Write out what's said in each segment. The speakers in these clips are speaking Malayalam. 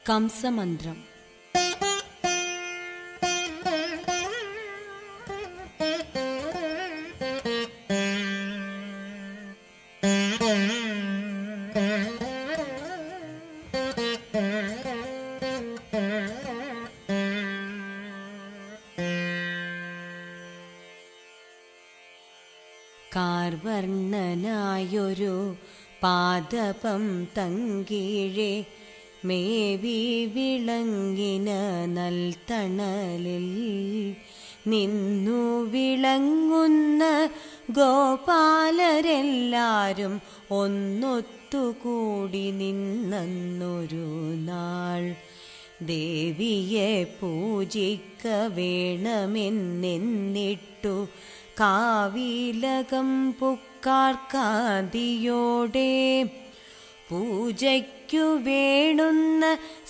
കംസമന്ത്രം കാർവർണ്ണനായൊരു പാദപം തങ്കീഴെ മേവി വിളങ്ങിന നൽത്തണലിൽ നിന്നു വിളങ്ങുന്ന ഗോപാലരെല്ലാരും ഒന്നൊത്തുകൂടി നിന്നൊരു നാൾ ദേവിയെ പൂജിക്ക വേണമെന്നെന്നിട്ടു കാവിലകം പുക്കാർക്കാതിയോടെ പൂജയ്ക്കു വേണുന്ന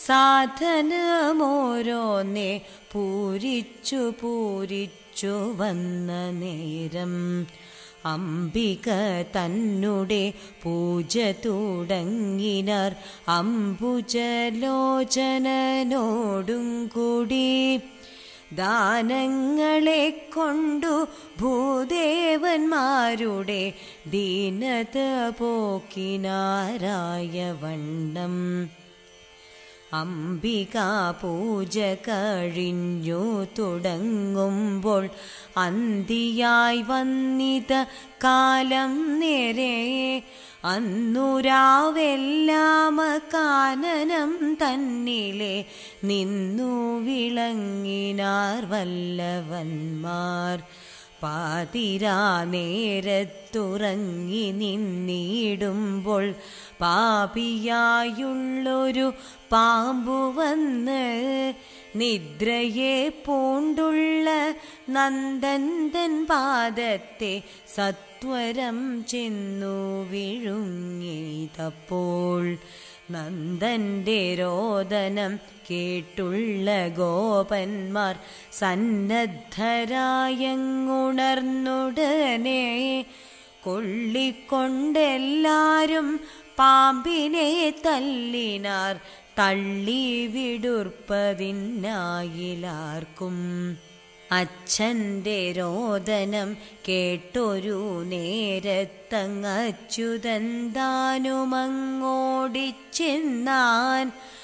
സാധനമോരോന്നെ പൂരിച്ചു പൂരിച്ചു വന്ന നേരം അംബിക തന്നുടെ പൂജ തുടങ്ങിനാർ അംബുജലോചനോടും കൂടി ദാനങ്ങളെ കൊണ്ടു ഭൂദേവന്മാരുടെ ദീനത പോക്കിനാരായ വണ്ണം അംബികാ പൂജ കഴിഞ്ഞു തുടങ്ങുമ്പോൾ അന്തിയായി വന്നിത കാലം നേരെ അന്നുരാവെല്ലാം കാനനം തന്നിലെ നിന്നു വിളങ്ങിനാർ വല്ലവന്മാർ പാതിരാ നേരത്തുറങ്ങി നിന്നിടുമ്പോൾ പാപിയായുള്ളൊരു പാമ്പു വന്ന് നിദ്രയെ പൂണ്ടുള്ള നന്ദന്തൻ പാദത്തെ സത്വരം ചെന്നു വിഴുങ്ങിയതപ്പോൾ നന്ദന്റെ രോദനം കേട്ടുള്ള ഗോപന്മാർ സന്നദ്ധരായങ്ങുണർന്നുടനെ കൊള്ളിക്കൊണ്ടെല്ലാരും പാമ്പിനെ തല്ലിനാർ തള്ളി വിടുർപ്പതിനായിലാർക്കും അച്ഛന്റെ രോദനം കേട്ടൊരു നേരത്തങ്ങച്ചുതൻ താനുമങ്ങോടിച്ചെന്നാൻ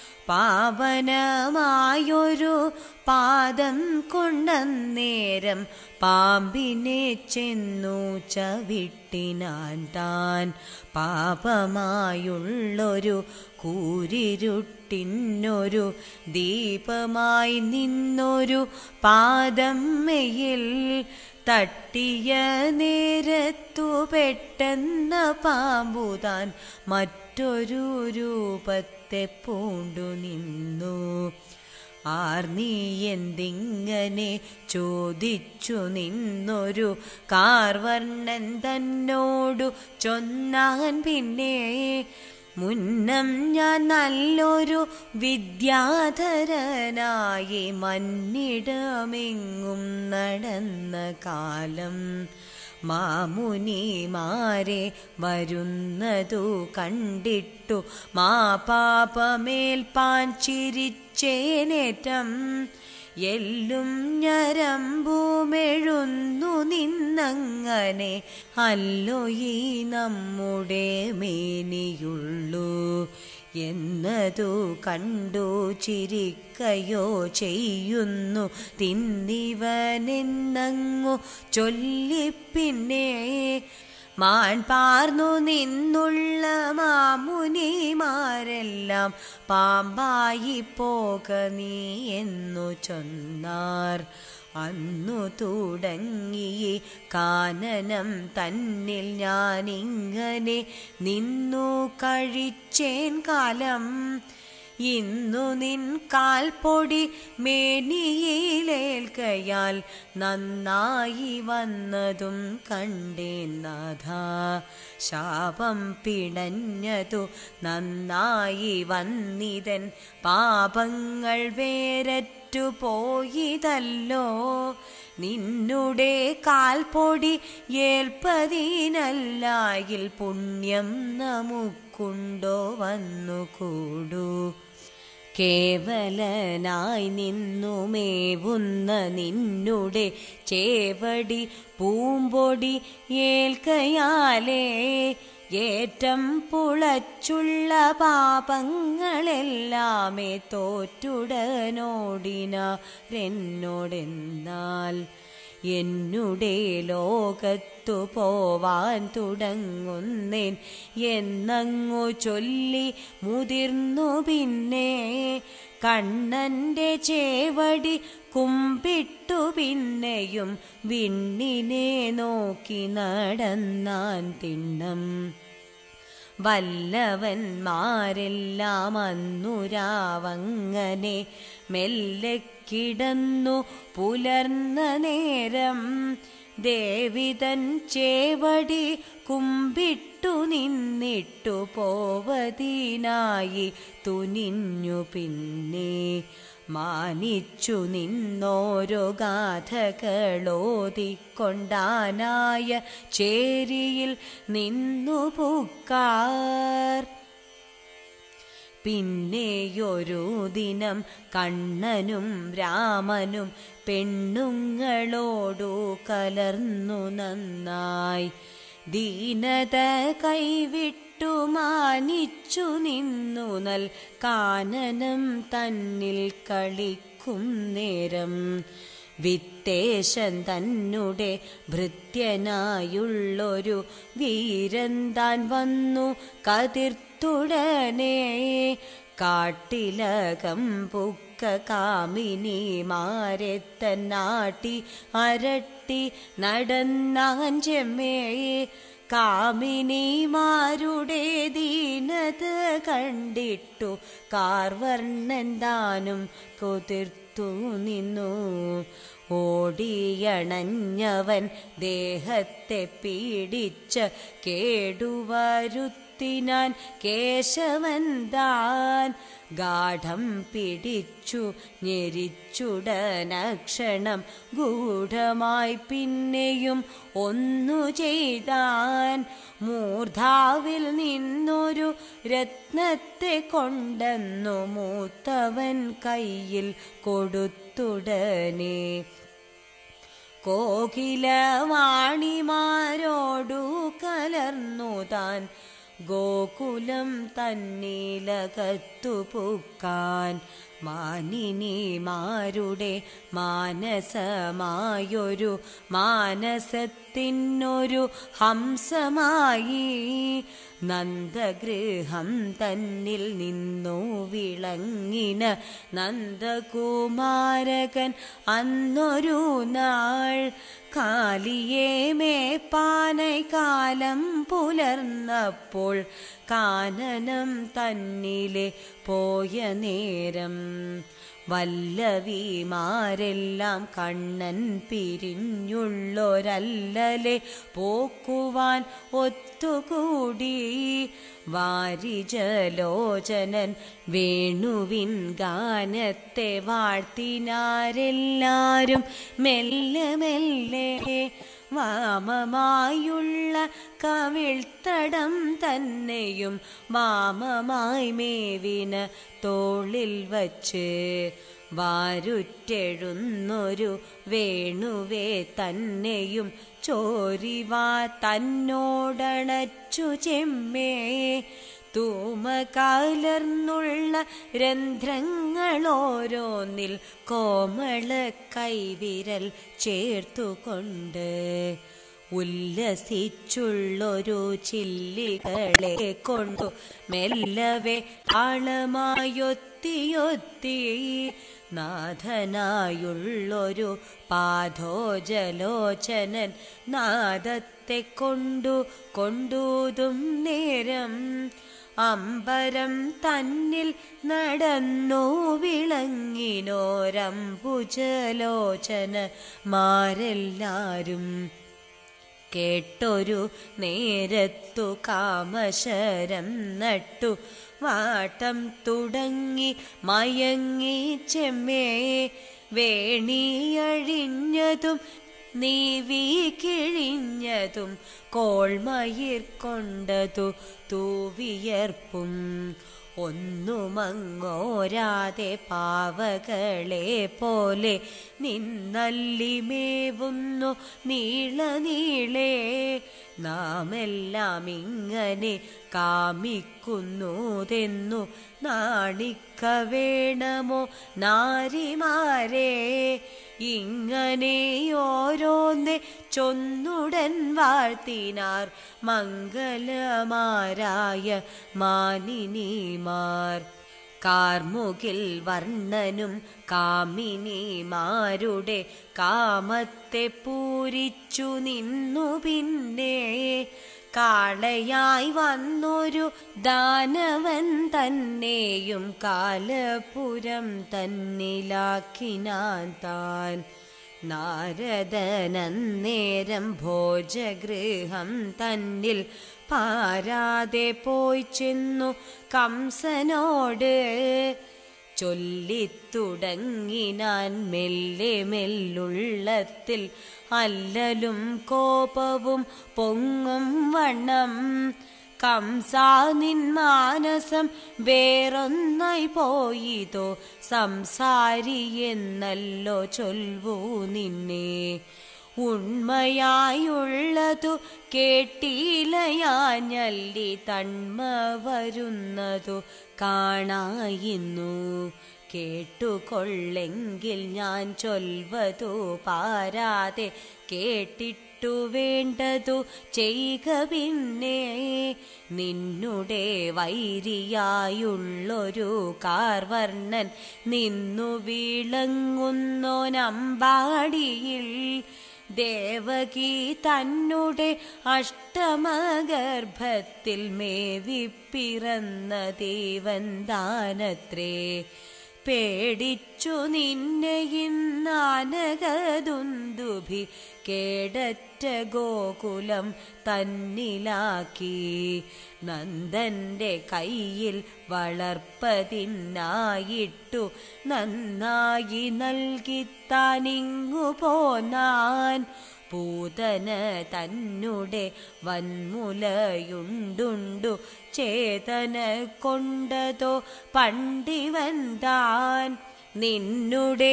പാവനമായൊരു പാദം കൊണ്ടന്നേരം പാമ്പിനെ ചെന്നു ചവിട്ടിനാൻ താൻ പാപമായുള്ളൊരു കൂരിരുട്ടിനൊരു ദീപമായി നിന്നൊരു പാദമ്മയിൽ തട്ടിയ നേരത്തു പെട്ടെന്ന പാമ്പുതാൻ മറ്റൊരു രൂപത്തെ പൂണ്ടു നിന്നു ആർ നീ എന്തിങ്ങനെ ചോദിച്ചു നിന്നൊരു കാർവർണ്ണൻ തന്നോടു ചൊന്നാൻ പിന്നെ മുന്നം ഞാൻ നല്ലൊരു വിദ്യാധരനായി മന്നിടമെങ്ങും നടന്ന കാലം മാമുനിമാരെ വരുന്നതു കണ്ടിട്ടു മാ പാപമേൽ പാഞ്ചിരിച്ചേനേറ്റം എല്ലും ഞരമ്പുമെഴുന്നു നിന്നങ്ങനെ അല്ലോ ഈ നമ്മുടെ മേനിയുള്ളൂ എന്നതു കണ്ടു ചിരിക്കയോ ചെയ്യുന്നു തിന്നിവനെന്നങ്ങു ചൊല്ലിപ്പിന്നെ മാൻ പാർന്നു നിന്നുള്ള മാമുനിമാരെല്ലാം പാമ്പായി പോക നീ എന്നു ചൊന്നാർ അന്നു തുടങ്ങി കാനനം തന്നിൽ ഞാനിങ്ങനെ നിന്നു കഴിച്ചേൻ കാലം ഇന്നു നിൻ കാൽപ്പൊടി മേനിയിലേൽക്കയാൽ നന്നായി വന്നതും കണ്ടേൻ നാഥ ശാപം പിടഞ്ഞതു നന്നായി വന്നിതൻ പാപങ്ങൾ വേരറ്റു പോയിതല്ലോ നിന്നുടെ കാൽപ്പൊടി ഏൽപ്പതിനല്ലായിൽ പുണ്യം നമുക്കുണ്ടോ വന്നുകൂടൂ കേവലനായി നിന്നുമേവുന്ന നിന്നുടെ ചേവടി പൂമ്പൊടി ഏൽക്കയാലേ ഏറ്റം പുളച്ചുള്ള പാപങ്ങളെല്ലാമേ തോറ്റുടനോടിനാരെന്നോടെന്നാൽ എന്നുടെ ലോകത്തു പോവാൻ തുടങ്ങുന്നേൻ എന്നങ്ങു ചൊല്ലി മുതിർന്നു പിന്നെ കണ്ണന്റെ ചേവടി കുമ്പിട്ടു പിന്നെയും വിണ്ണിനെ നോക്കി നടന്നാൻ തിണ്ണം വല്ലവന്മാരെല്ലാം അന്നുരാവങ്ങനെ മെല്ലെ കിടന്നു പുലർന്ന നേരം ദേവിതൻ ചേവടി കുമ്പിട്ടു നിന്നിട്ടു പോവതിനായി തുനിഞ്ഞു പിന്നെ മാനിച്ചു നിന്നോരോ ഗാഥകളോതിക്കൊണ്ടാനായ ചേരിയിൽ നിന്നു പൂക്കാർ പിന്നെയൊരു ദിനം കണ്ണനും രാമനും പെണ്ണുങ്ങളോടു കലർന്നു നന്നായി ദീനത കൈവിട്ടു മാനിച്ചു നിന്നു നൽ കാനനം തന്നിൽ കളിക്കും നേരം വിത്തേശൻ തന്നുടെ ഭൃത്യനായുള്ളൊരു വീരൻ താൻ വന്നു കതിർത്തുടനെ കാട്ടിലകം പുക്ക കാമിനിമാരെ തന്നാട്ടി അരട്ടി നടന്നാൻ ചെമ്മേ കാമിനിമാരുടെ ദീനത കണ്ടിട്ടു കാർവർണ്ണൻ താനും കുതിർത്തു നിന്നു ഓടിയണഞ്ഞവൻ ദേഹത്തെ പീഡിച്ച കേടുവരുത്തിനാൻ കേശവൻ താൻ ഗാഠം പിടിച്ചു ഞെരിച്ചുടനക്ഷണം ഗൂഢമായി പിന്നെയും ഒന്നു ചെയ്താൻ മൂർധാവിൽ നിന്നൊരു രത്നത്തെ കൊണ്ടെന്നു മൂത്തവൻ കയ്യിൽ കൊടുത്തുടനെ കോകിലവാണിമാരോടു കലർന്നു താൻ ഗോകുലം തന്നിലകത്തു പുക്കാൻ മാനിനിമാരുടെ മാനസമായൊരു മാനസത്തിനൊരു ഹംസമായി നന്ദഗൃഹം തന്നിൽ നിന്നു വിളങ്ങിന നന്ദകുമാരകൻ അന്നൊരു നാൾ കാലിയെ മേപ്പാനൈ കാലം പുലർന്നപ്പോൾ കാനനം തന്നിലെ പോയ നേരം വല്ലവിമാരെല്ലാം കണ്ണൻ പിരിഞ്ഞുള്ളൊരല്ലലെ പോക്കുവാൻ ഒത്തുകൂടി വാരിജലോചനൻ വേണുവിൻ ഗാനത്തെ വാഴ്ത്തിനാരെല്ലാരും മെല്ലെ മെല്ലെ വാമമായുള്ള കവിൾത്തടം തന്നെയും വാമമായി മേവിന തോളിൽ വച്ച് വാരുറ്റെഴുന്നൊരു വേണുവേ തന്നെയും ചോരിവാ തന്നോടണച്ചു ചെമ്മേ തൂമ കലർന്നുള്ള രന്ധ്രങ്ങളോരോന്നിൽ കോമള കൈവിരൽ ചേർത്തുകൊണ്ട് ഉല്ലസിച്ചുള്ളൊരു ചില്ലികളെ കൊണ്ടു മെല്ലവെ ആളമായൊത്തിയൊത്തി നാഥനായുള്ളൊരു പാധോജലോചനൻ നാദത്തെ കൊണ്ടു കൊണ്ടൂതും നേരം അമ്പരം തന്നിൽ നടന്നു വിളങ്ങിനോരംബുജലോചന മാരെല്ലാരും കേട്ടൊരു നേരത്തു കാമശരം നട്ടു വാട്ടം തുടങ്ങി മയങ്ങി ചെമ്മേ വേണിയഴിഞ്ഞതും നീവി കിഴിഞ്ഞതും കോൾമയിർ കൊണ്ടതു തൂവിയർപ്പും ഒന്നുമങ്ങോരാതെ പാവകളെ പോലെ നിന്നല്ലിമേവുന്നു നീള നീളേ നാമെല്ലാം ഇങ്ങനെ കാമിക്കുന്നുതെന്നു നാണിക്ക വേണമോ നാരിമാരെ ഇങ്ങനെ ഓരോന്നെ ചൊന്നുടൻ വാഴ്ത്തിനാർ മംഗലമാരായ മാനിനിമാർ കാർമുകിൽ വർണ്ണനും കാമിനിമാരുടെ കാമത്തെ പൂരിച്ചു നിന്നു പിന്നെ കാളയായി വന്നൊരു ദാനവൻ തന്നെയും കാലപുരം തന്നിലാക്കിനാൻ താൻ നാരദനന്നേരം ഭോജഗൃഹം തന്നിൽ പാരാതെ പോയി ചെന്നു കംസനോട് ചൊല്ലിത്തുടങ്ങിനാൻ മെല്ലെ മെല്ലുള്ളത്തിൽ അല്ലലും കോപവും പൊങ്ങും വണ്ണം കംസാ നിൻ മാനസം വേറൊന്നായി പോയിതോ സംസാരി എന്നല്ലോ ചൊൽവൂ നിന്നെ ഉണ്മയായുള്ളതു കേട്ടിലയാഞ്ഞല്ലി തന്മ വരുന്നതു കാണായിന്നു കേട്ടുകൊള്ളെങ്കിൽ ഞാൻ ചൊൽവതു പാരാതെ കേട്ടിട്ടു വേണ്ടതു ചെയ്യുക പിന്നെ നിന്നുടെ വൈരിയായുള്ളൊരു കാർവർണ്ണൻ നിന്നു വീളങ്ങുന്നോനമ്പാടിയിൽ ദേവകി തന്നുടെ അഷ്ടമഗർഭത്തിൽ മേവിപ്പിറന്ന ദേവൻ ദാനത്രേ പേടിച്ചു നിന്നെ ഇന്നാനകതുന്തുഭി കേടറ്റ ഗോകുലം തന്നിലാക്കി നന്ദന്റെ കയ്യിൽ വളർപ്പതിനായിട്ടു നന്നായി നൽകിത്താനിങ്ങു പോന്നാൻ പൂതന തന്നുടെ വന്മുലയുണ്ടുണ്ടു ചേതന കൊണ്ടതോ പണ്ടിവൻ താൻ നിന്നുടെ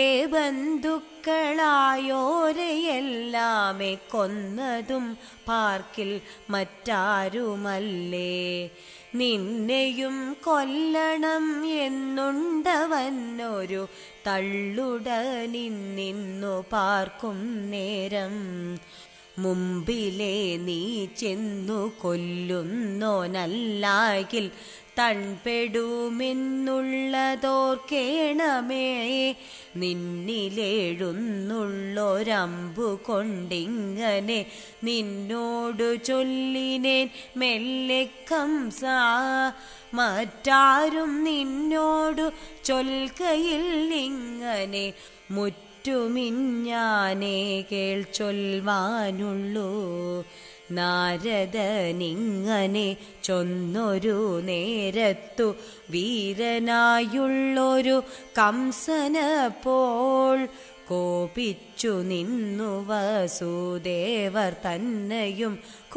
ബന്ധുക്കളായോരെയെല്ലാമെ കൊന്നതും പാർക്കിൽ മറ്റാരുമല്ലേ നിന്നെയും കൊല്ലണം എന്നുണ്ടവനൊരു തള്ളുടനിന്നു പാർക്കും നേരം മുമ്പിലെ നീ ചെന്നു കൊല്ലുന്നോനല്ലാകിൽ തൺപെടുമെന്നുള്ളതോർക്കേണമേ നിന്നിലേഴുന്നുള്ളൊരമ്പു കൊണ്ടിങ്ങനെ നിന്നോടു ചൊല്ലിനേൻ മെല്ലെ കംസ മറ്റാരും നിന്നോടു ചൊൽക്കയിൽ ഇങ്ങനെ മുറ്റുമിഞ്ഞാനേ കേൾ ചൊൽവാനുള്ളൂ നാരദനിങ്ങനെ ചൊന്നൊരു നേരത്തു വീരനായുള്ളൊരു കംസനപ്പോൾ കോപിച്ചു നിന്നു വസുദേവർ തന്നെയും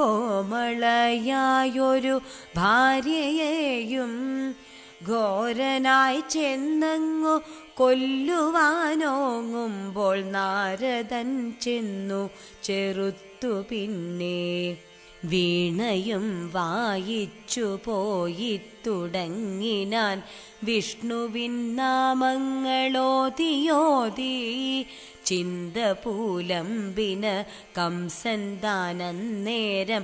കോമളയായൊരു ഭാര്യയെയും ഘോരനായി ചെന്നങ്ങു കൊല്ലുവാനോങ്ങുമ്പോൾ നാരദൻ ചെന്നു ചെറുത്തു പിന്നെ വീണയും വായിച്ചു പോയി തുടങ്ങിനാൻ വിഷ്ണുവിൻ നാമങ്ങളോതിയോതി ചിന്ത പൂലംബിന് കംസൻ ദാനന്നേരം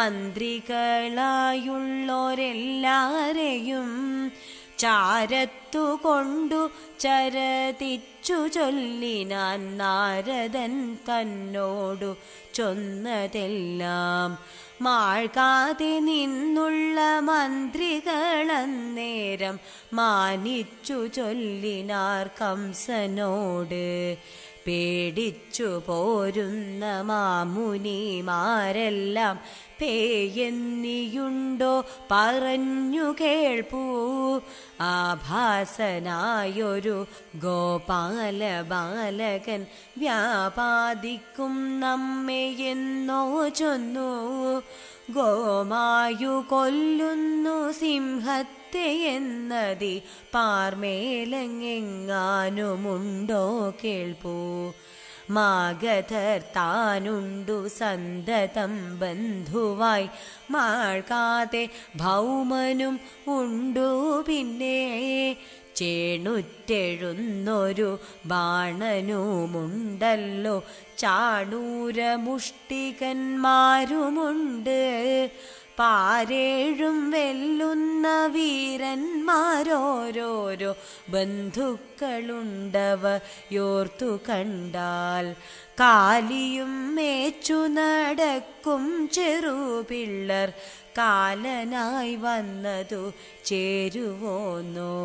മന്ത്രികളായുള്ളോരെല്ലാരെയും ചാരത്തു കൊണ്ടു ചരതിച്ചു ചൊല്ലിനാൻ നാരദൻ തന്നോടു ചൊന്നതെല്ലാം മാഴ്കാതെ നിന്നുള്ള മന്ത്രികളന്നേരം മാനിച്ചു ചൊല്ലിനാർ കംസനോട് പേടിച്ചു പോരുന്ന മാമുനിമാരെല്ലാം പേയെന്നിയുണ്ടോ പറഞ്ഞു കേൾപ്പൂ ആഭാസനായൊരു ഗോപാല ബാലകൻ വ്യാപാദിക്കും നമ്മെ എന്നോ ചൊന്നു ഗോമായു കൊല്ലുന്നു സിംഹത്തെ എന്നതി പാർമേലങ്ങെങ്ങാനുമുണ്ടോ കേൾപ്പൂ മാഗധർ താനുണ്ടു സന്തതം ബന്ധുവായി മാൾക്കാതെ ഭൗമനും ഉണ്ടു പിന്നെ ചേണുറ്റെഴുന്നൊരു ബാണനുമുണ്ടല്ലോ ചാണൂരമുഷ്ടികന്മാരുമുണ്ട് പാരേഴും വെല്ലുന്ന വീരന്മാരോരോരോ ബന്ധുക്കളുണ്ടവ യോർത്തു കണ്ടാൽ കാലിയും മേച്ചു നടക്കും ചെറുപിള്ളർ കാലനായി വന്നതു ചേരുവോന്നോ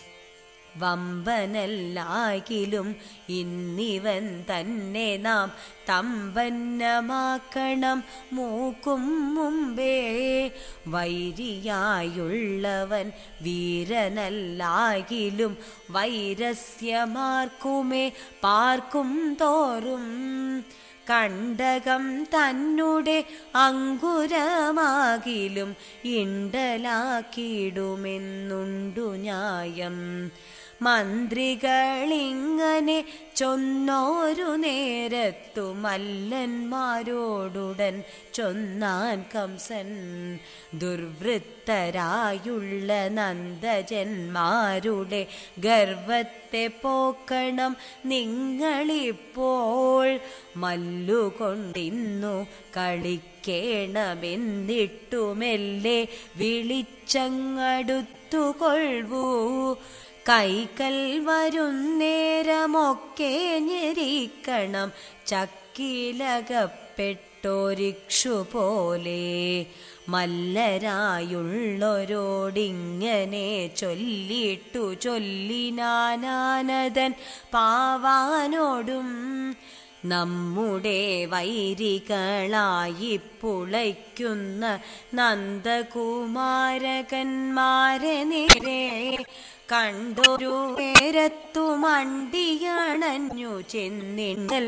വമ്പനല്ലാകിലും ഇന്നിവൻ തന്നെ നാം തമ്പന്നമാക്കണം മൂക്കും മുമ്പേ വൈരിയായുള്ളവൻ വീരനല്ലാകിലും വൈരസ്യമാർക്കുമേ പാർക്കും തോറും കണ്ടകം തന്നെ അങ്കുരമാകിലും ഇണ്ടലാക്കിയിടുമെന്നുണ്ടു ന്യായം മന്ത്രികളിങ്ങനെ ചൊന്നോരു നേരത്തു മല്ലന്മാരോടുടൻ ചൊന്നാൻ കംസൻ ദുർവൃത്തരായുള്ള നന്ദജന്മാരുടെ ഗർവത്തെ പോക്കണം നിങ്ങളിപ്പോൾ മല്ലുകൊണ്ടിന്നു കളിക്കേണമെന്നിട്ടുമെല്ലേ വിളിച്ചങ്ങടുത്തുകൊള്ളൂ കൈക്കൽ വരുന്നേരമൊക്കെ ഞെരിക്കണം ചക്കിലകപ്പെട്ടോരിക്ഷു പോലെ മല്ലരായുള്ളൊരോടിങ്ങനെ ചൊല്ലിട്ടു ചൊല്ലിനാനാനദൻ പാവാനോടും നമ്മുടെ വൈരികളായി പുളയ്ക്കുന്ന നന്ദകുമാരകന്മാരെ നേരെ കണ്ടൊരു നേരത്തു മണ്ടിയണഞ്ഞു ചെന്നിണ്ടൽ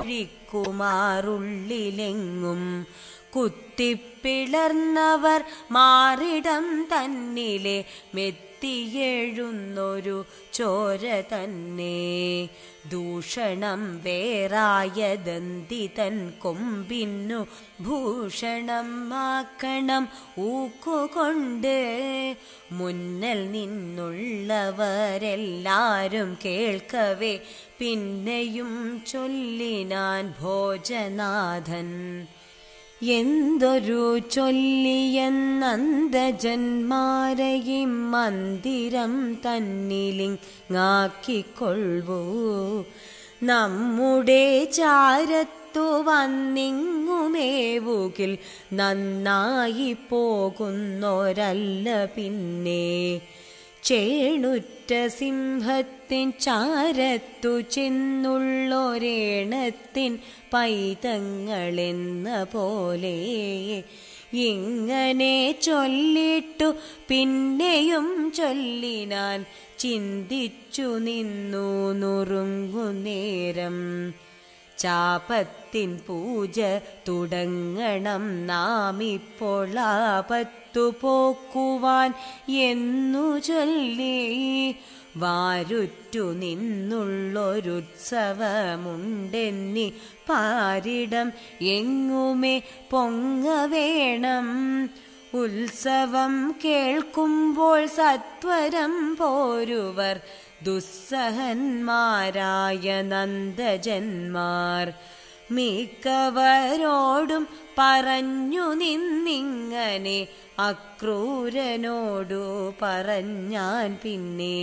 പൊഴിക്കുമാറുള്ളിലെങ്ങും കുത്തിപ്പിളർന്നവർ മാറിടം തന്നിലെ മെത്തിയെഴുന്നൊരു ചോര തന്നെ ദൂഷണം വേറായ ദന്തിതൻ കൊമ്പിന്നു ഭൂഷണം ആക്കണം ഊക്കുകൊണ്ട് മുന്നൽ നിന്നുള്ളവരെല്ലാരും കേൾക്കവേ പിന്നെയും ചൊല്ലിനാൻ ഭോജനാഥൻ എന്തൊരു ചൊല്ലിയെന്നന്തജന്മാരെയും മന്ദിരം തന്നിലിങ്ങാക്കിക്കൊള്ളൂ നമ്മുടെ ചാരത്തു വന്നിങ്ങുമേവുകിൽ നന്നായി പോകുന്നൊരല്ല പിന്നെ ചേണുറ്റ സിംഹത്തിൻ ചാരത്തു ചെന്നുള്ളൊരേണത്തിൻ പൈതങ്ങളെന്ന പോലെ ഇങ്ങനെ ചൊല്ലിട്ടു പിന്നെയും ചൊല്ലിനാൻ ചിന്തിച്ചു നിന്നു നുറുങ്ങുനേരം ചാപത്തിൻ പൂജ തുടങ്ങണം നാം ഇപ്പോൾ ആപത്തു പോക്കുവാൻ എന്നു ചൊല്ലി വാരുറ്റു നിന്നുള്ളൊരുത്സവമുണ്ടെന്നി പാരിടം എങ്ങുമേ പൊങ്ങ വേണം ഉത്സവം കേൾക്കുമ്പോൾ സത്വരം പോരുവർ ദുസ്സഹന്മാരായ നന്ദജന്മാർ മിക്കവരോടും പറഞ്ഞു നിന്നിങ്ങനെ അക്രൂരനോടു പറഞ്ഞാൻ പിന്നെ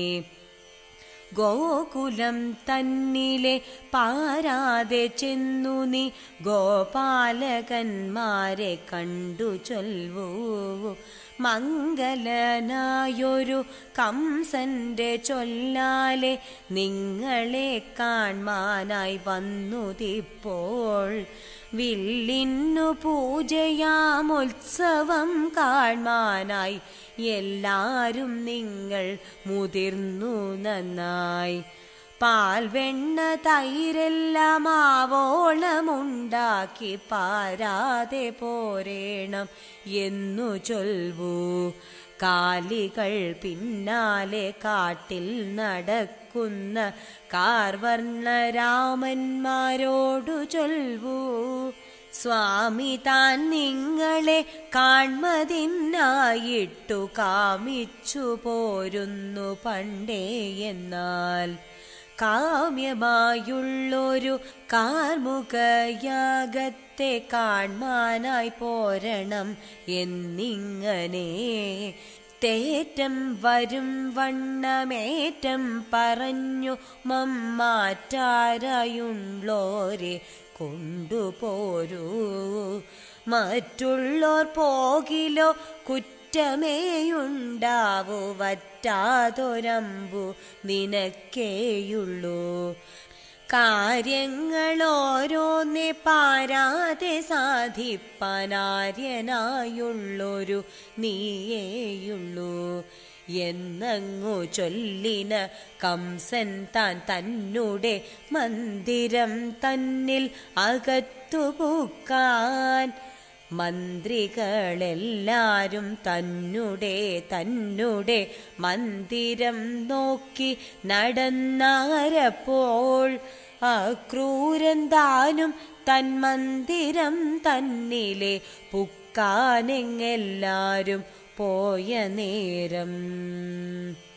ഗോകുലം തന്നിലെ പാരാതെ ചെന്നു നീ ഗോപാലകന്മാരെ കണ്ടു ചൊൽവൂ മംഗലനായൊരു കംസന്റെ ചൊല്ലാലെ നിങ്ങളെ കാൺമാനായി വന്നുതിപ്പോൾ വില്ലിന്നു പൂജയാമുത്സവം കാൺമാനായി എല്ലാരും നിങ്ങൾ മുതിർന്നു നന്നായി പാൽ വെണ്ണ തൈരെല്ലാം ആവോളമുണ്ടാക്കി പാരാതെ പോരേണം എന്നു ചൊൽവൂ കാലികൾ പിന്നാലെ കാട്ടിൽ നടക്കുന്ന കാർവർണരാമന്മാരോടു ചൊൽവൂ സ്വാമി താൻ നിങ്ങളെ കാൺമതിനായിട്ടു കാമിച്ചു പോരുന്നു പണ്ടേ എന്നാൽ കാമ്യമായുള്ളൊരു കാർമുകയാഗത്തെ കാൺമാനായി പോരണം എന്നിങ്ങനെ തേറ്റം വരും വണ്ണമേറ്റം പറഞ്ഞു മമ്മാറ്റാരായുള്ളോരെ കൊണ്ടുപോരൂ മറ്റുള്ളോർ പോകിലോ കുറ്റമേയുണ്ടാവു വറ്റാതൊരമ്പു നിനക്കേയുള്ളൂ കാര്യങ്ങളോരോന്നെ പാരാതെ സാധിപ്പാനാര്യനായുള്ളൊരു നീയേയുള്ളൂ എന്നങ്ങു ചൊല്ലിന കംസൻ താൻ തന്നെ മന്ദിരം തന്നിൽ അകത്തു പൂക്കാൻ മന്ത്രികളെല്ലാരും തന്നെ തന്നെ മന്ദിരം നോക്കി നടന്നാരപ്പോൾ അക്രൂരൻ താനും തൻ മന്ദിരം തന്നിലെ പുക്കാനെങ്ങെല്ലാരും പോയ നേരം